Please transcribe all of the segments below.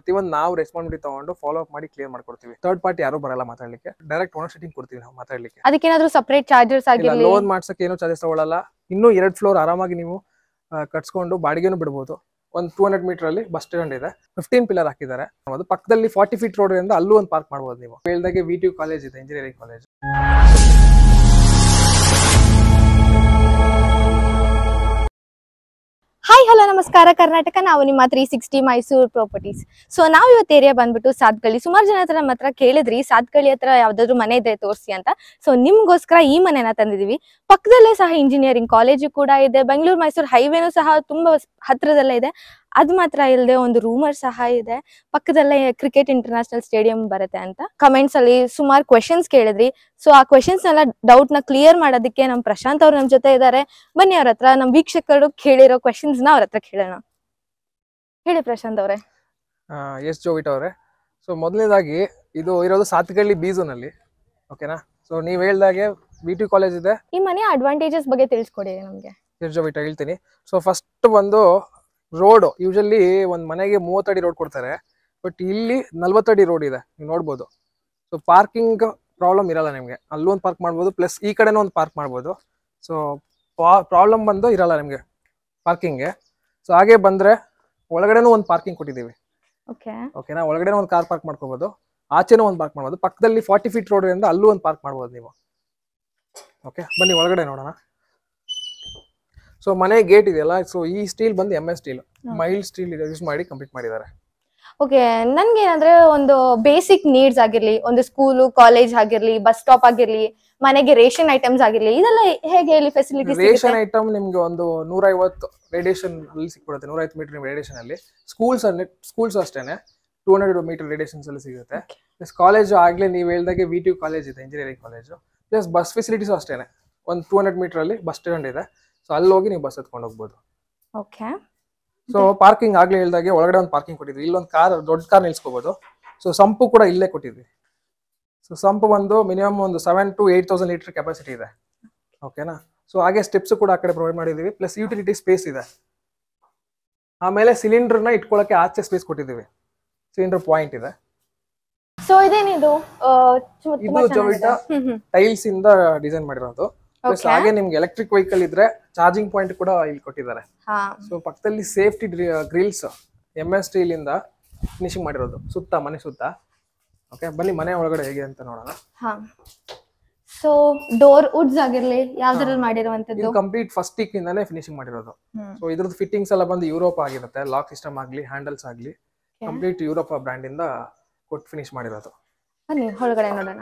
ಪ್ರತಿಯೊಂದು ನಾವು ರೆಸ್ಪಾನ್ಸಿಬಿಲಿಟಿ ತಗೊಂಡು ಫಾಲೋ ಅಪ್ ಮಾಡಿ ಕ್ಲಿಯರ್ ಮಾಡ್ಕೊಡ್ತೀವಿ ಥರ್ಡ್ ಪಾರ್ಟಿ ಯಾರು ಬರಲ್ಲ ಮಾತಾಡ್ಲಿಕ್ಕೆ ಡೈರೆಕ್ಟ್ ಓನರ್ ಸೀಟಿಂಗ್ ಕೊಡ್ತೀವಿ ನಾವು ಮಾತಾಡ್ಲಿಕ್ಕೆ ಅದಕ್ಕೇನಾದ್ರೂ ಸಪರೇಟ್ ಚಾರ್ಜಸ್ ಇಲ್ಲ ಆಗಿರ್ಲಿ ಲೋನ್ ಮಾಡ್ಸಕ್ಕೆ ಏನು ಚಾರ್ಜಸ್ ತಗೊಳ್ಳಲ್ಲ ಇನ್ನೂ ಎರಡು ಫ್ಲೋರ್ ಆರಾಮಾಗಿ ನೀವು ಆ, ಕಟ್ಸ್ಕೊಂಡು ಬಾಡಿಗೆನೂ ಬಿಡ್ಬೋದು ಒಂದು ಟೂ ಹಂಡ್ರೆಡ್ ಮೀಟರ್ ಅಲ್ಲಿ ಬಸ್ ಸ್ಟ್ಯಾಂಡ್ ಇದೆ ಫಿಫ್ಟೀನ್ ಪಿಲ್ಲರ್ ಹಾಕಿದ್ದಾರೆ ಅದು ಪಕ್ಕದಲ್ಲಿ ಫಾರ್ಟಿ ಫೀಟ್ ರೋಡ್ ಇಂದ ಅಲ್ಲೂ ಒಂದು ಪಾರ್ಕ್ ಮಾಡ್ಬೋದು ನೀವು ಹೇಳ್ದಾಗೆ ವಿ ಟಿ ಕಾಲೇಜ್ ಇದೆ ಇಂಜಿನಿಯರಿಂಗ್ ಕಾಲೇಜ್ ಹಾಯ್ ಹಲೋ ನಮಸ್ಕಾರ ಕರ್ನಾಟಕ ನಾವು ನಿಮ್ಮ three sixty Mysuru properties so ನಾವು ಇವತ್ತು ಏರಿಯಾ ಬಂದ್ಬಿಟ್ಟು ಸಾತ್ಗಳಿ ಸುಮಾರು ಜನ ಹತ್ರ ನಮ್ಮ ಹತ್ರ ಕೇಳಿದ್ರಿ ಸಾತ್ಗಳಿ ಹತ್ರ ಯಾವ್ದಾದ್ರು ಮನೆ ಇದ್ರೆ ತೋರಿಸಿ ಅಂತ ಸೊ ನಿಮ್ಗೋಸ್ಕರ ಈ ಮನೆನ ತಂದಿದೀವಿ ಪಕ್ಕದಲ್ಲೇ ಸಹ ಇಂಜಿನಿಯರಿಂಗ್ ಕಾಲೇಜು ಕೂಡ ಇದೆ ಬೆಂಗಳೂರು ಮೈಸೂರು ಹೈವೇನು ಸಹ ತುಂಬಾ ಹತ್ರದಲ್ಲೇ ಇದೆ ಅದು ಮಾತ್ರ ಇಲ್ಲದೆ ಒಂದು ರೂಮರ್ ಸಹ ಇದೆ ಪಕ್ಕದಲ್ಲೇ ಕ್ರಿಕೆಟ್ ಇಂಟರ್ನ್ಯಾಷನಲ್ ಸ್ಟೇಡಿಯಂ ಬರುತ್ತೆ ಅಂತ ಕಮೆಂಟ್ಸ್ ಅಲ್ಲಿ ಸುಮಾರು ಕ್ವೆಶನ್ಸ್ ಕೇಳಿದ್ರಿ ಸೊ ಆ ಕ್ವೆಶನ್ಸ್ ಎಲ್ಲ ಡೌಟ್ ನ ಕ್ಲಿಯರ್ ಮಾಡೋದಕ್ಕೆ ನಮ್ ಪ್ರಶಾಂತ್ ಅವ್ರು ನಮ್ ಜೊತೆ ಇದ್ದಾರೆ ಬನ್ನಿ ಅವ್ರ ಹತ್ರ ನಮ್ ವೀಕ್ಷಕರು ಕೇಳಿರೋ ಕ್ವೆಶನ್ಸ್ ನ ಅವ್ರ ಹತ್ರ ಕೇಳೋಣ ಹೇಳಿ ಪ್ರಶಾಂತ್ ಅವ್ರೆ ಎಸ್ ಜೋವಿಟ್ ಅವರೇ ಸೊ ಮೊದಲನೇದಾಗಿ ಇದು ಇರೋದು ಸಾತ್ಗಳ್ಳಿ ಬೀಸೂನಲ್ಲಿ ಓಕೆನಾ ಸೊ ನೀವು ಹೇಳ್ದಾಗೆ ವಿ ಟಿ ಕಾಲೇಜ್ ಇದೆ ಈ ಮನೆ ಅಡ್ವಾಂಟೇಜಸ್ ಬಗ್ಗೆ ತಿಳಿಸ್ಕೊಡಿ ನಮ್ಗೆ ಎಸ್ ಜೋವಿಟ್ ಹೇಳ್ತೀನಿ ಸೊ ಫಸ್ಟ್ ಬಂದು ರೋಡ್ ಯೂಶಲಿ ಒಂದು ಮನೆಗೆ ಮೂವತ್ತಡಿ ರೋಡ್ ಕೊಡ್ತಾರೆ ಬಟ್ ಇಲ್ಲಿ ನಲ್ವತ್ತಡಿ ರೋಡ್ ಇದೆ ನೀವು ನೋಡ್ಬೋದು ಸೊ ಪಾರ್ಕಿಂಗ್ ಪ್ರಾಬ್ಲಮ್ ಇರಲ್ಲ ನಿಮಗೆ ಅಲ್ಲೂ ಒಂದು ಪಾರ್ಕ್ ಮಾಡ್ಬೋದು ಪ್ಲಸ್ ಈ ಕಡೆನೂ ಒಂದು ಪಾರ್ಕ್ ಮಾಡ್ಬೋದು ಸೊ ಪ್ರಾಬ್ಲಮ್ ಬಂದು ಇರಲ್ಲ ನಿಮಗೆ ಪಾರ್ಕಿಂಗ್ಗೆ ಸೊ ಹಾಗೆ ಬಂದರೆ ಒಳಗಡೆನೂ ಒಂದು ಪಾರ್ಕಿಂಗ್ ಕೊಟ್ಟಿದ್ದೀವಿ ಓಕೆ ಓಕೆನಾ ಒಳಗಡೆ ಒಂದು ಕಾರ್ ಪಾರ್ಕ್ ಮಾಡ್ಕೋಬಹುದು ಆಚೆನೂ ಒಂದು ಪಾರ್ಕ್ ಮಾಡ್ಬೋದು ಪಕ್ಕದಲ್ಲಿ ಫಾರ್ಟಿ ಫೀಟ್ ರೋಡ್ ಇಂದ ಅಲ್ಲೂ ಒಂದು ಪಾರ್ಕ್ ಮಾಡ್ಬೋದು ನೀವು ಓಕೆ ಬನ್ನಿ ಒಳಗಡೆ ನೋಡೋಣ ಸೊ ಮನೆ ಗೇಟ್ ಇದೆಯಲ್ಲ ಸೊ ಈ ಸ್ಟೀಲ್ ಬಂದು M S steel mild steel use ಮಾಡಿ ಕಂಪ್ಲೀಟ್ ಮಾಡಿದ್ದಾರೆ ಓಕೆ ನನ್ಗೆ ಏನಂದ್ರೆ ಒಂದು ಬೇಸಿಕ್ ನೀಡ್ಸ್ ಆಗಿರ್ಲಿ ಒಂದು ಸ್ಕೂಲು ಕಾಲೇಜ್ ಆಗಿರ್ಲಿ ಬಸ್ ಸ್ಟಾಪ್ ಆಗಿರ್ಲಿ ಮನೆಗೆ ರೇಷನ್ ಐಟಮ್ಸ್ ಆಗಿರ್ಲಿ ಇದೆಲ್ಲ ಹೇಗೆ ಇಲ್ಲಿ ಫೆಸಿಲಿಟೀಸ್ ರೇಷನ್ ಐಟಮ್ ನಿಮ್ಗೆ ಒಂದು ನೂರೈವತ್ತು ರೇಡಿಯೇಷನ್ ಅಲ್ಲಿ ಸಿಕ್ಬಿಡುತ್ತೆ ನೂರೈವತ್ತು ಮೀಟರ್ ರೇಡಿಯೇಷನ್ ಅಲ್ಲಿ ಸ್ಕೂಲ್ಸ್ ಸ್ಕೂಲ್ಸ್ ಅಷ್ಟೇನೆ ಟೂ ಹಂಡ್ರೆಡ್ ಮೀಟರ್ ರೇಡಿಯೇಷನ್ಸ್ ಅಲ್ಲಿ ಸಿಗುತ್ತೆ ಪ್ಲಸ್ ಕಾಲೇಜು ಆಗ್ಲೇ ನೀವು ಹೇಳ್ದಾಗೆ ವಿ ಟಿ ಕಾಲೇಜ್ ಇದೆ engineering college plus bus facilities ಅಷ್ಟೇನೆ ಒಂದು ಟೂ ಹಂಡ್ರೆಡ್ ಮೀಟರ್ ಅಲ್ಲಿ ಬಸ್ ಸ್ಟ್ಯಾಂಡ್ ಇದೆ ಸೊ ಅಲ್ಲಿ ಹೋಗಿ ನೀವು ಬಸ್ ಎತ್ಕೊಂಡು ಹೋಗ್ಬೋದು ಓಕೆ ಸೊ ಪಾರ್ಕಿಂಗ್ ಆಗ್ಲೇ ಹೇಳ್ದಾಗೆ ಒಳಗಡೆ ಒಂದು ಪಾರ್ಕಿಂಗ್ ಕೊಟ್ಟಿದ್ವಿ ಇಲ್ಲೊಂದು ಕಾರ್ ದೊಡ್ಡ ಕಾರ್ ನಿಲ್ಸ್ಕೋಬಹುದು ಸೊ ಸಂಪು ಕೂಡ ಇಲ್ಲೇ ಕೊಟ್ಟಿದ್ವಿ ಸೊ ಸಂಪು ಬಂದು ಮಿನಿಮಮ್ ಒಂದು seven to eight thousand litre capacity ಇದೆ ಓಕೆನಾ ಸೊ ಹಾಗೆ ಸ್ಟೆಪ್ಸ್ ಕೂಡ ಆ ಕಡೆ ಪ್ರೊವೈಡ್ ಮಾಡಿದೀವಿ ಪ್ಲಸ್ ಯುಟಿಲಿಟಿ ಸ್ಪೇಸ್ ಇದೆ ಆಮೇಲೆ ಸಿಲಿಂಡರ್ನ ಇಟ್ಕೊಳ್ಳೋಕೆ ಆಚೆ ಸ್ಪೇಸ್ ಕೊಟ್ಟಿದ್ದೀವಿ ಸಿಲಿಂಡರ್ ಪಾಯಿಂಟ್ ಇದೆ ಸೊ ಇದೇನಿದು ಆ, ಚು- ತುಂಬಾ ಇದು ಚೆನ್ನಾಗಿದೆ. ಜೊವಿಟಾ ಹ್ಮ್ ಹ್ಮ್ ಟೈಲ್ಸ್ ಇಂದ ಡಿಸೈನ್ ಮಾಡಿರೋದು ಪ್ಲಸ್ Okay. ಹಾಗೆ ನಿಮ್ಗೆ ಎಲೆಕ್ಟ್ರಿಕ್ ವೆಹಿಕಲ್ ಇದ್ರೆ ಚಾರ್ಜಿಂಗ್ ಪಾಯಿಂಟ್ ಕೂಡ ಇಲ್ಲಿ ಕೊಟ್ಟಿದ್ದಾರೆ ಹಾ ಸೊ ಪಕ್ಕದಲ್ಲಿ safety grills M S steel ಇಂದ ಫಿನಿಶಿಂಗ್ ಮಾಡಿರೋದು ಸುತ್ತ ಮನೆ ಸುತ್ತ ಓಕೆ ಬನ್ನಿ ಮನೆ ಒಳಗಡೆ ಹೇಗೆ ಅಂತ ನೋಡೋಣ ಹಾ ಸೊ ಡೋರ್ ವುಡ್ಸ್ ಆಗಿರ್ಲಿ ಯಾವ್ದ್ರಲ್ಲಿ ಮಾಡಿರುವಂತದ್ದು ಇದು ಕಂಪ್ಲೀಟ್ ಫಸ್ಟ್ ಟಿಕ್ ಇಂದಾನೆ ಫಿನಿಶಿಂಗ್ ಮಾಡಿರೋದು ಹ್ಮ್. ಸೊ ಇದ್ರದ್ದು ಫಿಟ್ಟಿಂಗ್ಸ್ ಎಲ್ಲ ಬಂದು ಯುರೋಪ್ ಆಗಿರುತ್ತೆ ಲಾಕ್ ಸಿಸ್ಟಮ್ ಆಗ್ಲಿ ಹ್ಯಾಂಡಲ್ಸ್ ಆಗ್ಲಿ ಕಂಪ್ಲೀಟ್ ಯುರೋಪ್ ಬ್ರ್ಯಾಂಡ್ ಇಂದ ಕೊಟ್ಟು ಫಿನಿಶ್ ಮಾಡಿರೋದು ಬನ್ನಿ ಒಳಗಡೆ ನೋಡೋಣ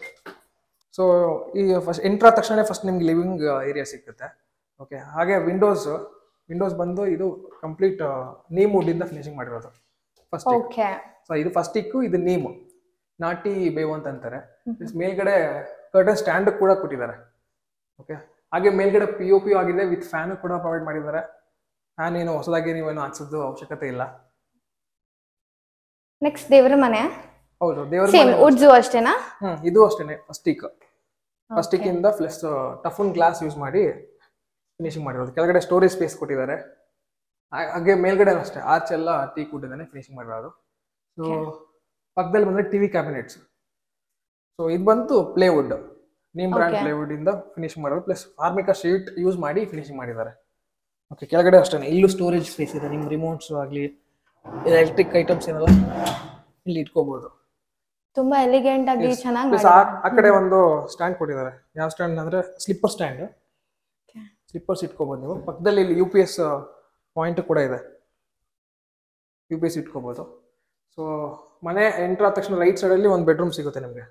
ಸೊ ಈ ಫಸ್ಟ್ ಎಂಟ್ರ ತಕ್ಷಣ ಫಸ್ಟ್ ನಿಮ್ಗೆ ಲಿವಿಂಗ್ ಏರಿಯಾ ಸಿಗುತ್ತೆ ಓಕೆ ಹಾಗೆ ವಿಂಡೋಸ್ ವಿಂಡೋಸ್ ಬಂದು ಇದು ಕಂಪ್ಲೀಟ್ ನೀಮ್ ವುಡ್ ಇಂದ ಫಿನಿಶಿಂಗ್ ಮಾಡಿರೋದು ಫಸ್ಟ್ ಓಕೆ ಸೊ ಇದು ಫಸ್ಟ್ ಇಕ್ಕು ಇದು ನೀಮು ನಾಟಿ ಬೇವು ಅಂತ ಅಂತಾರೆ Plus ಮೇಲ್ಗಡೆ ಕರ್ಟನ್ ಸ್ಟ್ಯಾಂಡ್ ಕೂಡ ಕೊಟ್ಟಿದ್ದಾರೆ ಓಕೆ ಹಾಗೆ ಮೇಲ್ಗಡೆ ಪಿ ಒ ಪಿ ಆಗಿದೆ ವಿತ್ ಫ್ಯಾನ್ ಕೂಡ ಪ್ರೊವೈಡ್ ಮಾಡಿದ್ದಾರೆ ಫ್ಯಾನ್ ಏನು ಹೊಸದಾಗಿ ನೀವೇನು ಹಾಕ್ಸೋದು ಅವಶ್ಯಕತೆ ಇಲ್ಲ ನೆಕ್ಸ್ಟ್ ದೇವರ ಮನೆ ಹೌದು ದೇವರ ಸೇಮ್ ವುಡ್ಸು ಅಷ್ಟೇನಾ ಹ್ಮ್ ಇದು ಅಷ್ಟೇನೆ ಫಸ್ಟ್ ಇಕ್ ಫಸ್ಟ್ ಇಕ್ ಇಂದ ಪ್ಲಸ್ ಟಫನ್ ಗ್ಲಾಸ್ ಯೂಸ್ ಮಾಡಿ ಫಿನಿಶಿಂಗ್ ಮಾಡಿರೋದು ಕೆಳಗಡೆ ಸ್ಟೋರೇಜ್ ಸ್ಪೇಸ್ ಕೊಟ್ಟಿದ್ದಾರೆ ಹಾ- ಹಾಗೆ ಮೇಲ್ಗಡೆ ಅಷ್ಟೇ ಆರ್ಚ್ ಎಲ್ಲ ಟೀ ಕೂಟಿದ್ದಾನೆ ಫಿನಿಶಿಂಗ್ ಮಾಡಿರೋದು ಸೊ ಪಕ್ಕದಲ್ಲಿ ಬಂದ್ರೆ ಟಿವಿ ಕ್ಯಾಬಿನೆಟ್ಸ್ ಸೊ ಇದು ಬಂತು plywood neem brand Okay. Plywood ಇಂದ ಫಿನಿಶಿಂಗ್ ಮಾಡೋದು ಪ್ಲಸ್ ಫಾರ್ಮಿಕಾ ಶೀಟ್ ಯೂಸ್ ಮಾಡಿ ಫಿನಿಶಿಂಗ್ ಮಾಡಿದ್ದಾರೆ ಓಕೆ ಕೆಳಗಡೆ ಅಷ್ಟೇ ಇಲ್ಲೂ ಸ್ಟೋರೇಜ್ ಸ್ಪೇಸ್ ಇದೆ ನಿಮ್ಮ ರಿಮೋಟ್ಸ್ ಆಗಲಿ ಎಲೆಕ್ಟ್ರಿಕ್ ಐಟಮ್ಸ್ ಏನೆಲ್ಲ ಇಲ್ಲಿ ಇಟ್ಕೋಬಹುದು ತುಂಬಾ ಎಲಿಗೆಂಟ್ ಆಗಿ ಚೆನ್ನಾಗಿ ಪ್ಲಸ್ ಆ ಕಡೆ ಒಂದು ಸ್ಟ್ಯಾಂಡ್ ಕೊಟ್ಟಿದ್ದಾರೆ ಯಾವ ಸ್ಟ್ಯಾಂಡ್ ಅಂದ್ರೆ ಸ್ಲಿಪ್ಪರ್ ಸ್ಟ್ಯಾಂಡ್ ಸ್ಲಿಪ್ಪರ್ಸ್ ಇಟ್ಕೋಬಹುದು ನೀವು ಪಕ್ಕದಲ್ಲಿ ಇಲ್ಲಿ ಯು ಪಿ ಎಸ್ ಪಾಯಿಂಟ್ ಕೂಡ ಇದೆ ಯು ಪಿ ಎಸ್ ಇಟ್ಕೋಬಹುದು ಸೊ ಮನೆ ಎಂಟರ್ ಆದ ತಕ್ಷಣ ರೈಟ್ ಸೈಡಲ್ಲಿ ಒಂದು ಬೆಡ್ರೂಮ್ ಸಿಗುತ್ತೆ ನಿಮಗೆ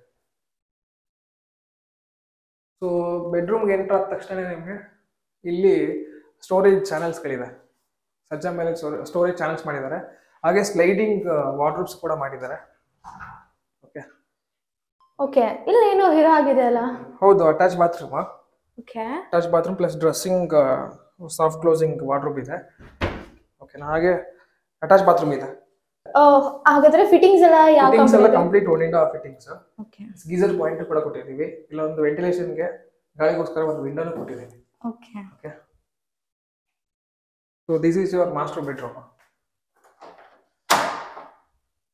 ಸೊ ಬೆಡ್ರೂಮ್ಗೆ ಎಂಟರ್ ಆದ ತಕ್ಷಣ ನಿಮಗೆ ಇಲ್ಲಿ ಸ್ಟೋರೇಜ್ ಚಾನೆಲ್ಸ್ಗಳಿದೆ ಸಜ್ಜ ಮೇಲೆ ಸ್ಟೋರೇಜ್ ಚಾನೆಲ್ಸ್ ಮಾಡಿದ್ದಾರೆ ಹಾಗೆ ಸ್ಲೈಡಿಂಗ್ ವಾರ್ಡ್ರೂಬ್ಸ್ ಕೂಡ ಮಾಡಿದ್ದಾರೆ ಓಕೆ ಓಕೆ ಇಲ್ಲ ಏನೋ ಹಿರೋ ಆಗಿದೆ ಅಲ್ಲ ಹೌದು attach bathroom okay attach bathroom plus dressing soft closing wardrobe ಇದೆ ಓಕೆನಾ ಹಾಗೆ ಅಟ್ಯಾಚ್ ಬಾತ್ರೂಮ್ ಇದೆ ಹಾಗಾದ್ರೆ ಫಿಟ್ಟಿಂಗ್ಸ್ ಎಲ್ಲ ಯಾವ ಫಿಟ್ಟಿಂಗ್ಸ್ ಎಲ್ಲ ಕಂಪನಿ ಕಂಪ್ಲೀಟ್ ಒನಿಂದ ಫಿಟ್ಟಿಂಗ್ಸ್ ಓಕೆ ಗೀಸರ್ ಪಾಯಿಂಟ್ ಕೂಡ ಕೊಟ್ಟಿದ್ದೀವಿ ಇಲ್ಲೊಂದು ವೆಂಟಿಲೇಷನ್ಗೆ ಗಾಳಿಗೋಸ್ಕರ ಒಂದು ವಿಂಡೋನು ಕೊಟ್ಟಿದ್ದೀವಿ okay okay so this is your master bedroom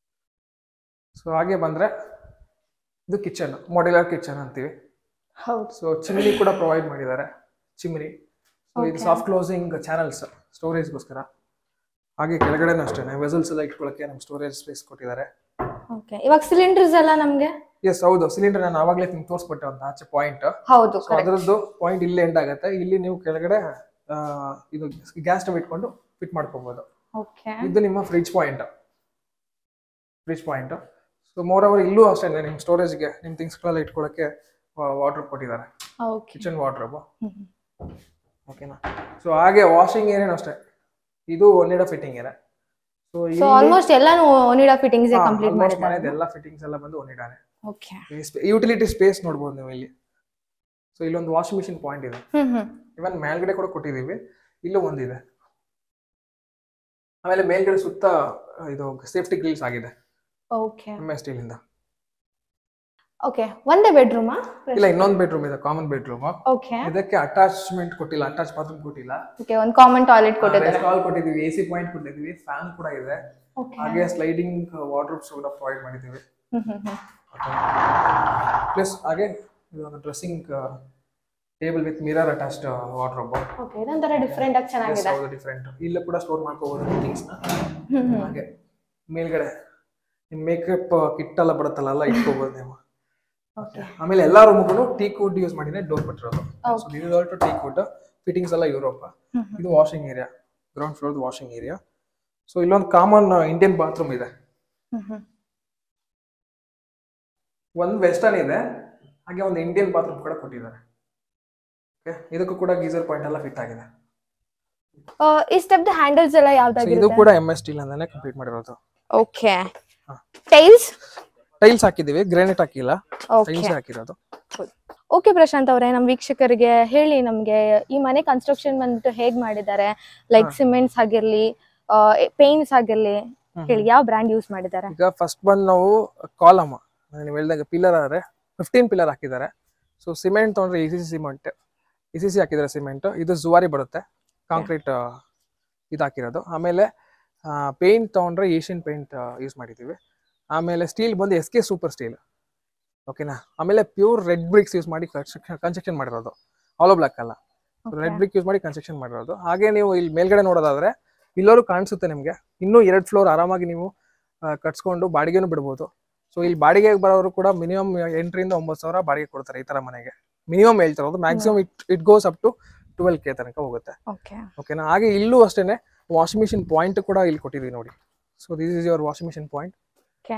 so ಹಾಗೆ ಬಂದ್ರೆ ಇದು ಕಿಚನ್ ಮಾಡ್ಯುಲರ್ ಕಿಚನ್ ಅಂತೀವಿ ಹೌದು ಸೊ ಚಿಮ್ನಿ ಕೂಡ ಪ್ರೊವೈಡ್ ಮಾಡಿದ್ದಾರೆ ಚಿಮ್ನಿ ಸೊ ಇದು Okay. ಸಾಫ್ಟ್ ಕ್ಲೋಸಿಂಗ್ ಚಾನಲ್ಸ್ ಸ್ಟೋರೇಜ್ಗೋಸ್ಕರ ಹಾಗೆ ಕೆಳಗಡೆನೂ ಅಷ್ಟೇ ವೆಸಲ್ಸ್ ಎಲ್ಲ ಇಟ್ಕೊಳ್ಳೋಕೆ ನಮ್ಗೆ ಸ್ಟೋರೇಜ್ ಸ್ಪೇಸ್ ಕೊಟ್ಟಿದ್ದಾರೆ ಓಕೆ ಇವಾಗ ಸಿಲಿಂಡರ್ಸ್ ಎಲ್ಲ ನಮ್ಗೆ ಎಸ್ ಹೌದು ಸಿಲಿಂಡರ್ ನಾನು ಆವಾಗಲೇ ನಿಮ್ಗೆ ತೋರಿಸ್ಬಿಟ್ಟೆ ಒಂದು ಆಚೆ ಪಾಯಿಂಟ್ ಹೌದು ಸೊ ಅದರದ್ದು ಪಾಯಿಂಟ್ ಇಲ್ಲಿ ಎಂಡ್ ಆಗುತ್ತೆ ಇಲ್ಲಿ ನೀವು ಕೆಳಗಡೆ ಆ, ಇದು ಗ್ಯಾಸ್ ಸ್ಟವ್ ಇಟ್ಕೊಂಡು ಫಿಟ್ ಮಾಡ್ಕೋಬಹುದು ಓಕೆ ಇದು ನಿಮ್ಮ fridge point fridge point so moreover ಇಲ್ಲೂ ಅಷ್ಟೇ ನಿಮ್ಮ ಸ್ಟೋರೇಜ್ಗೆ ನಿಮ್ಮ ಥಿಂಗ್ಸ್ಗಳೆಲ್ಲ ಇಟ್ಕೊಳ್ಳೋಕ್ಕೆ ವಾಟರ್ ಕೊಟ್ಟಿದ್ದಾರೆ ಓಕೆ ಕಿಚನ್ ವಾಟ್ರಬ್ ಓಕೆನಾ ಸೊ ಹಾಗೆ ವಾಷಿಂಗ್ ಏನೇನು ಅಷ್ಟೇ ಇದು ಒನ್ನಿಡ ಫಿಟ್ಟಿಂಗ್ ಏನೇ ಸೊ ಸೊ ಆಲ್ಮೋಸ್ಟ್ ಎಲ್ಲಾನು ಒನಿಡಾ ಫಿಟ್ಟಿಂಗ್ಸ್ ಕಂಪ್ಲೀಟ್ ಮನೆದು ಮಾಡಿದ್ದಾರೆ ಎಲ್ಲ ಫಿಟ್ಟಿಂಗ್ಸ್ ಎಲ್ಲ ಬಂದು ಒನ್ನಿಡಾನೆ ಓಕೆ ಯುಟಿಲಿಟಿ ಸ್ಪೇಸ್ ನೋಡ್ಬೋದು ನೀವು ಇಲ್ಲಿ ಸೊ ಇಲ್ಲೊಂದು ವಾಷಿಂಗ್ ಮಿಷಿನ್ ಪಾಯಿಂಟ್ ಇದೆ ಹ್ಮ್ ಹ್ಮ್ ಇವನ್ ಮೇಲ್ಗಡೆ ಕೂಡ ಕೊಟ್ಟಿದ್ದೀವಿ ಇಲ್ಲೂ ಒಂದಿದೆ ಆಮೇಲೆ ಮೇಲ್ಗಡೆ ಸುತ್ತ ಆ, ಇದು ಸೇಫ್ಟಿ ಗ್ರಿಲ್ಸ್ ಆಗಿದೆ ಓಕೆ ಎಮ್ ಎಸ್ ಸ್ಟೀಲ್ ಇಂದ ಓಕೆ ಒಂದೇ ಬೆಡ್ರೂಮಾ ಇಲ್ಲ ಇನ್ನೊಂದು ಬೆಡ್ರೂಮ್ ಇದೆ ಕಾಮನ್ ಬೆಡ್ರೂಮ್ ಓಕೆ ಇದಕ್ಕೆ ಅಟ್ಯಾಚ್ಮೆಂಟ್ ಕೊಟ್ಟಿಲ್ಲ ಅಟ್ಯಾಚ್ ಬಾತ್ರೂಮ್ ಕೊಟ್ಟಿಲ್ಲ ಓಕೆ ಒಂದು ಕಾಮನ್ ಟಾಯ್ಲೆಟ್ ಕೊಟ್ಟಿದ್ದಾರೆ ಕಾಲ್ ಕೊಟ್ಟಿದ್ದೀವಿ ಎ ಸಿ ಪಾಯಿಂಟ್ ಕೊಟ್ಟಿದ್ದೀವಿ ಫ್ಯಾನ್ ಕೂಡ ಇದೆ ಓಕೆ ಹಾಗೆ ಸ್ಲೈಡಿಂಗ್ ವಾರ್ಡ್ರೋಬ್ಸ್ ಕೂಡ ಪ್ರೊವೈಡ್ ಮಾಡಿದ್ದೀವಿ ಹ್ಮ್ ಹ್ಮ್ ಹ್ಮ್ ಪ್ಲಸ್ ಹಾಗೆ ಇದೊಂದು dressing table with mirror attached wardrobe okay ಇದೊಂಥರ ಡಿಫ್ರೆಂಟ್ ಆಗಿ ಚೆನ್ನಾಗಿದೆ ಹೌದು ಡಿಫ್ರೆಂಟ್ ಇಲ್ಲೂ ಕೂಡ ಸ್ಟೋರ್ ಮಾಡ್ಕೋಬಹುದು ಥಿಂಗ್ಸ್ನ ಹ್ಮ್ ಹ್ಮ್ ಹಾಗೆ ಮೇಲ್ಗಡೆ ನಿಮ್ ಮೇಕಪ್ ಕಿಟ್ ಎಲ್ಲ ಬರುತ್ತಲ್ಲ ಎಲ್ಲ ಇಟ್ಕೋಬಹುದು ನೀವು ಓಕೆ ಆಮೇಲೆ ಎಲ್ಲಾ ರೂಮ್ಗೂ ಟೀ ಕುಡ್ ಯೂಸ್ ಮಾಡಿನೇ ಡೋರ್ ಕೊಟ್ಟಿರೋದು Okay. ಸೊ ಇದು ಆಲ್ಟು ಟೀ ಕುಡ್ ಫಿಟ್ಟಿಂಗ್ಸ್ ಎಲ್ಲ ಯುರೋಪ್ ಹ್ಮ್ ಇದು washing area ground floor washing area so ಇಲ್ಲೊಂದು ಕಾಮನ್ ಇಂಡಿಯನ್ ಬಾತ್ರೂಮ್ ಇದೆ ಹ್ಮ್ ಹ್ಮ್ ಒಂದು ವೆಸ್ಟರ್ನ್ ಇದೆ ಹಾಗೆ ಒಂದು ಇಂಡಿಯನ್ ಬಾತ್ರೂಮ್ ಕೂಡ ಕೊಟ್ಟಿದ್ದಾರೆ ಓಕೆ ಇದಕ್ಕೂ ಕೂಡ ಗೀಸರ್ ಪಾಯಿಂಟ್ ಎಲ್ಲ ಫಿಟ್ ಆಗಿದೆ ಆ, ಈ ಸ್ಟೆಪ್ ಹ್ಯಾಂಡಲ್ಸ್ ಎಲ್ಲ So ಇದು ಯಾವ್ದಾಗಿರುತ್ತೆ ಕೂಡ ಎಂ ಎಸ್ ಸ್ಟೀಲ್ ಅಂತಾನೆ ಕಂಪ್ಲೀಟ್ ಮಾಡಿರೋದು ಓಕೆ ಹಾ. ಟೈಲ್ಸ್ ಟೈಲ್ಸ್ ಹಾಕಿದೀವಿ ಗ್ರಾನೈಟ್ ಹಾಕಿಲ್ಲ ಓಕೆ ಟೈಲ್ಸ್ ಹಾಕಿರೋದು ಓಕೆ ಪ್ರಶಾಂತ್ ಅವರೇ ನಮ್ಮ ವೀಕ್ಷಕರಿಗೆ ಹೇಳಿ ನಮ್ಗೆ ಈ ಮನೆ ಕನ್ಸ್ಟ್ರಕ್ಷನ್ ಬಂದ್ಬಿಟ್ಟು ಹೇಗ್ ಮಾಡಿದ್ದಾರೆ ಲೈಕ್ ಸಿಮೆಂಟ್ಸ್ ಆಗಿರ್ಲಿ ಪೇಂಟ್ಸ್ ಆಗಿರ್ಲಿ ಹ್ಮ್. ಹೇಳಿ ಯಾವ ಬ್ರ್ಯಾಂಡ್ ಯೂಸ್ ಮಾಡಿದ್ದಾರೆ ಈಗ ಫಸ್ಟ್ ಬಂದು ನಾವು ಕಾಲಮ್ ನೀವು ಹೇಳ್ದಂಗೆ ಪಿಲ್ಲರ್ ಆದರೆ ಫಿಫ್ಟೀನ್ ಪಿಲ್ಲರ್ ಹಾಕಿದ್ದಾರೆ ಸೊ ಸಿಮೆಂಟ್ ತೊಗೊಂಡ್ರೆ A C C cement A C C ಹಾಕಿದ್ದಾರೆ ಸಿಮೆಂಟ್ ಇದು ಜುವಾರಿ ಬರುತ್ತೆ ಕಾಂಕ್ರೀಟ್ ಇದು ಹಾಕಿರೋದು ಆಮೇಲೆ ಪೇಂಟ್ ತೊಗೊಂಡ್ರೆ ಏಷ್ಯನ್ ಪೇಂಟ್ ಯೂಸ್ ಮಾಡಿದ್ದೀವಿ ಆಮೇಲೆ ಸ್ಟೀಲ್ ಬಂದು ಎಸ್ ಕೆ ಸೂಪರ್ ಸ್ಟೀಲ್ ಓಕೆನಾ ಆಮೇಲೆ ಪ್ಯೂರ್ ರೆಡ್ ಬ್ರಿಕ್ಸ್ ಯೂಸ್ ಮಾಡಿ ಕನ್ಸ್ಟ್ರಕ್ಷನ್ ಮಾಡಿರೋದು ಆಲೋ ಬ್ಲಾಕ್ ಅಲ್ಲ ರೆಡ್ ಬ್ರಿಕ್ ಯೂಸ್ ಮಾಡಿ ಕನ್ಸ್ಟ್ರಕ್ಷನ್ ಮಾಡಿರೋದು ಹಾಗೆ ನೀವು ಇಲ್ಲಿ ಮೇಲ್ಗಡೆ ನೋಡೋದಾದ್ರೆ ಇಲ್ಲರೂ ಕಾಣಿಸುತ್ತೆ ನಿಮಗೆ ಇನ್ನೂ ಎರಡು ಫ್ಲೋರ್ ಆರಾಮಾಗಿ ನೀವು ಆ, ಕಟ್ಸ್ಕೊಂಡು ಬಾಡಿಗೆನೂ ಬಿಡ್ಬೋದು ಸೊ ಇಲ್ಲಿ ಬಾಡಿಗೆಗೆ ಬರೋರು ಕೂಡ ಮಿನಿಮಮ್ ಎಂಟರಿಂದ ಒಂಬತ್ತು ಸಾವಿರ ಬಾಡಿಗೆ ಕೊಡ್ತಾರೆ ಈ ತರ ಮನೆಗೆ ಮಿನಿಮಮ್ ಹೇಳ್ತಿರೋದು maximum it it goes up to twelve K ತನಕ ಹೋಗುತ್ತೆ ಓಕೆ ಓಕೆನಾ ಹಾಗೆ ಇಲ್ಲೂ ಅಷ್ಟೇನೆ ವಾಷಿಂಗ್ ಮಿಷಿನ್ ಪಾಯಿಂಟ್ ಕೂಡ ಇಲ್ಲಿ ಕೊಟ್ಟಿದ್ದೀವಿ ನೋಡಿ so this is your washing machine point okay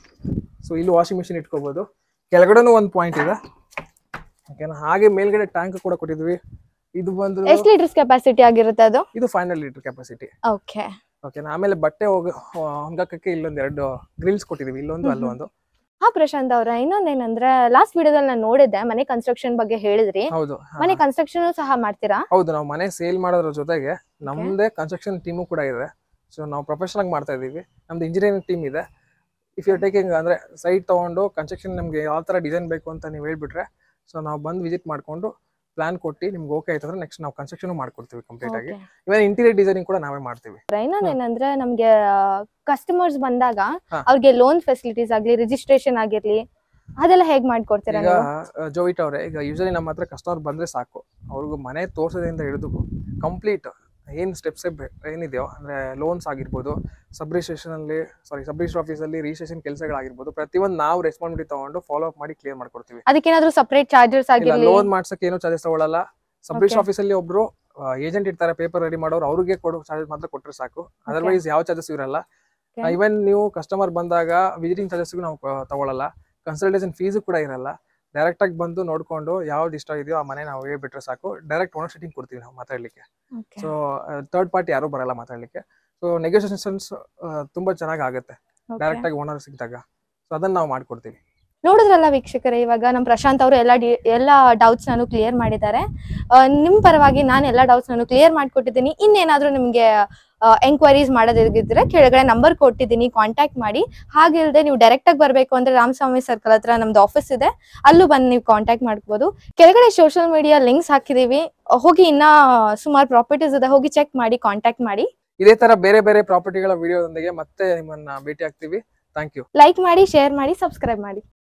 so ಇಲ್ಲಿ ವಾಷಿಂಗ್ ಮಿಷಿನ್ ಇಟ್ಕೋಬಹುದು ಕೆಳಗಡೆನೂ ಒಂದು ಪಾಯಿಂಟ್ ಇದೆ ಓಕೆನಾ ಹಾಗೆ ಮೇಲ್ಗಡೆ ಟ್ಯಾಂಕ್ ಕೂಡ ಕೊಟ್ಟಿದ್ವಿ ಇದು ಬಂದು ಎಷ್ಟು ಲೀಟರ್ಸ್ ಕೆಪಾಸಿಟಿ ಆಗಿರುತ್ತೆ ಅದು ಇದು five hundred litre capacity okay ಓಕೆನಾ ಆಮೇಲೆ ಬಟ್ಟೆ ಹೋಗ ಒಣಗಾಕಕ್ಕೆ ಇಲ್ಲೊಂದು ಎರಡು ಗ್ರಿಲ್ಸ್ ಕೊಟ್ಟಿದೀವಿ ಇಲ್ಲೊಂದು ಅಲ್ಲೊಂದು ಹಾ ಪ್ರಶಾಂತ್ ಅವ್ರ ಇನ್ನೊಂದೇನಂದ್ರೆ ಲಾಸ್ಟ್ ವಿಡಿಯೋದಲ್ಲಿ ನಾನು ನೋಡಿದ್ದೆ ಮನೆ ಕನ್ಸ್ಟ್ರಕ್ಷನ್ ಬಗ್ಗೆ ಹೇಳಿದ್ರಿ ಹೌದು ಹಾ. ಮನೆ ಕನ್ಸ್ಟ್ರಕ್ಷನ್ ಸಹ ಮಾಡ್ತೀರಾ ಹೌದು ನಾವು ಮನೆ ಸೇಲ್ ಮಾಡೋದ್ರ ಜೊತೆಗೆ ನಮ್ದೇ ಕನ್ಸ್ಟ್ರಕ್ಷನ್ ಟೀಮು ಕೂಡ ಇದೆ ಸೊ ನಾವು ಪ್ರೊಫೆಷನಲ್ ಆಗಿ ಮಾಡ್ತಾ ಇದೀವಿ ನಮ್ದು ಇಂಜಿನಿಯರಿಂಗ್ ಟೀಮ್ ಇದೆ ಇಫ್ ಯು ಟೇಕಿಂಗ್ ಅಂದ್ರೆ ಸೈಟ್ ತಗೊಂಡು ಕನ್ಸ್ಟ್ರಕ್ಷನ್ ನಿಮ್ಗೆ ಯಾವ ತರ ಡಿಸೈನ್ ಬೇಕು ಅಂತ ನೀವು ಹೇಳ್ಬಿಟ್ರೆ ಸೊ ನಾವು ಬಂದು ವಿಸಿಟ್ ಮಾಡ್ಕೊಂಡು ಪ್ಲಾನ್ ಕೊಟ್ಟು ನಿಮ್ಗೆ ಓಕೆ ಆಯ್ತಂದ್ರೆ ನೆಕ್ಸ್ಟ್ ನಾವು ಕನ್ಸ್ಟ್ರಕ್ಷನ್ ಮಾಡ್ಕೊಡ್ತೀವಿ ಕಂಪ್ಲೀಟ್ ಆಗಿ Okay. ಇವನ್ ಇಂಟೀರಿಯರ್ ಡಿಸೈನಿಂಗ್ ಕೂಡ ನಾವೇ ಮಾಡ್ತೀವಿ ಇನ್ನೊಂದೇನಂದ್ರೆ ನಮ್ಗೆ ಕಸ್ಟಮರ್ಸ್ ಬಂದಾಗ ಹಾ. ಅವ್ರಿಗೆ ಲೋನ್ ಫೆಸಿಲಿಟೀಸ್ ಆಗ್ಲಿ ರಿಜಿಸ್ಟ್ರೇಷನ್ ಆಗಿರ್ಲಿ ಅದೆಲ್ಲ ಹೇಗ್ ಮಾಡ್ಕೊಡ್ತೀರಾ ಈಗ ನೀವು ಜೋಯಿಟ್ ಅವ್ರೆ ಈಗ ಯೂಶಲಿ ನಮ್ಮ ಹತ್ರ ಕಸ್ಟಮರ್ ಬಂದ್ರೆ ಸಾಕು ಅವ್ರಿಗೂ ಮನೆ ತೋರ್ಸೋದ್ರಿಂದ ಹಿಡಿದು ಕಂಪ್ಲೀಟ್ ಏನ್ ಸ್ಟೆಪ್ಸ್ ಏನಿದೆಯೋ ಅಂದ್ರೆ ಲೋನ್ಸ್ ಆಗಿರ್ಬೋದು ಸಬ್ ರಿಜಿಸ್ಟ್ರೇಷನ್ ಅಲ್ಲಿ ಸಾರಿ ಸಬ್ ರಿಜಿಸ್ಟರ್ ಆಫೀಸ್ ಅಲ್ಲಿ ರಿಜಿಸ್ಟ್ರೇಷನ್ ಕೆಲಸಗಳಾಗಿರ್ಬೋದು ಪ್ರತಿಯೊಂದು ನಾವು ರೆಸ್ಪಾನ್ಸಿಬಿಲಿಟಿ ತಗೊಂಡು ಫಾಲೋ ಅಪ್ ಮಾಡಿ ಕ್ಲಿಯರ್ ಮಾಡ್ಕೊಡ್ತೀವಿ ಅದಕ್ಕೇನಾದ್ರೂ ಸಪರೇಟ್ ಚಾರ್ಜಸ್ ಇಲ್ಲ ಆಗಿರ್ಲಿ ಲೋನ್ ಮಾಡ್ಸಕ್ಕೆ ಏನು ಚಾರ್ಜಸ್ ತಗೊಳ್ಳಲ್ಲ ಸಬ್ Okay. ರಿಜಿಸ್ಟರ್ ಆಫೀಸ್ ಅಲ್ಲಿ ಒಬ್ರು ಏಜೆಂಟ್ ಇರ್ತಾರೆ ಪೇಪರ್ ರೆಡಿ ಮಾಡೋರು ಅವ್ರಿಗೆ ಕೊಡೋ ಚಾರ್ಜಸ್ ಮಾತ್ರ ಕೊಟ್ಟರೆ ಸಾಕು ಅದರ್ವೈಸ್ ಯಾವ ಚಾರ್ಜಸ್ ಇರಲ್ಲ Okay. ಇವನ್ ನೀವು ಕಸ್ಟಮರ್ ಬಂದಾಗ ವಿಸಿಟಿಂಗ್ ಚಾರ್ಜಸ್ಗೂ ನಾವು ಕ- ತಗೊಳ್ಳಲ್ಲ ಕನ್ಸಲ್ಟೇಷನ್ ಫೀಸು ಕೂಡ ಇರಲ್ಲ ಡೈರೆಕ್ಟ್ ಆಗಿ ಬಂದು ನೋಡ್ಕೊಂಡು ಯಾವ್ದು ಇಷ್ಟ ಇದೆಯೋ ಆ ಮನೆ ನಾವು ಬಿಟ್ರೆ ಸಾಕು ಡೈರೆಕ್ಟ್ ಓನರ್ ಸೀಟಿಂಗ್ ಕೊಡ್ತೀವಿ ನಾವು ಮಾತಾಡ್ಲಿಕ್ಕೆ Okay. ಸೊ ಥರ್ಡ್ ಪಾರ್ಟಿ ಯಾರು ಬರಲ್ಲ ಮಾತಾಡ್ಲಿಕ್ಕೆ ಸೊ ನೆಗೋಸಿಯೇಷನ್ಸ್ ತುಂಬಾ ಚೆನ್ನಾಗಿ ಆಗುತ್ತೆ Okay. ಡೈರೆಕ್ಟ್ ಆಗಿ ಓನರ್ ಸಿಕ್ಕಿದಾಗ ಸೊ ಅದನ್ನ ನಾವು ಮಾಡ್ಕೊಡ್ತೀವಿ ನೋಡಿದ್ರಲ್ಲ ವೀಕ್ಷಕರೇ ಇವಾಗ ನಮ್ಮ ಪ್ರಶಾಂತ್ ಅವರು ಎಲ್ಲ ಡಿ- ಎಲ್ಲ ಡೌಟ್ಸ್ ನಾನು ಕ್ಲಿಯರ್ ಮಾಡಿದ್ದಾರೆ ಆ, ನಿಮ್ ಪರವಾಗಿ ನಾನು ಎಲ್ಲ ಡೌಟ್ಸ್ ನಾನು ಕ್ಲಿಯರ್ ಮಾಡ್ಕೊಟ್ಟಿದ್ದೀನಿ ಇನ್ನೇನಾದ್ರೂ ನಿಮ್ಗೆ ಎಂಕ್ವೈರೀಸ್ ಮಾಡೋದಿದ್ರೆ ಕೆಳಗಡೆ ನಂಬರ್ ಕೊಟ್ಟಿದ್ದೀನಿ ಕಾಂಟ್ಯಾಕ್ಟ್ ಮಾಡಿ ಹಾಗಿಲ್ದೆ ನೀವು ಡೈರೆಕ್ಟ್ ಆಗಿ ಬರಬೇಕು ಅಂದ್ರೆ ರಾಮಸ್ವಾಮಿ ಸರ್ಕಲ್ ಹತ್ರ ನಮ್ದು ಆಫೀಸ್ ಇದೆ ಅಲ್ಲೂ ಬಂದು ನೀವು ಕಾಂಟ್ಯಾಕ್ಟ್ ಮಾಡ್ಬೋದು ಕೆಳಗಡೆ ಸೋಷಿಯಲ್ ಮೀಡಿಯಾ ಲಿಂಕ್ಸ್ ಹಾಕಿದೀವಿ ಹೋಗಿ ಇನ್ನ ಸುಮಾರು ಪ್ರಾಪರ್ಟೀಸ್ ಇದೆ ಹೋಗಿ ಚೆಕ್ ಮಾಡಿ ಕಾಂಟ್ಯಾಕ್ಟ್ ಮಾಡಿ ಇದೇ ತರ ಬೇರೆ ಬೇರೆ ಪ್ರಾಪರ್ಟಿಗಳ ವಿಡಿಯೋದೊಂದಿಗೆ ಮತ್ತೆ ನಿಮ್ಮನ್ನ ಭೇಟಿ ಆಗ್ತೀವಿ ಥ್ಯಾಂಕ್ ಯು ಲೈಕ್ ಮಾಡಿ ಶೇರ್ ಮಾಡಿ ಸಬ್ಸ್ಕ್ರೈಬ್ ಮಾಡಿ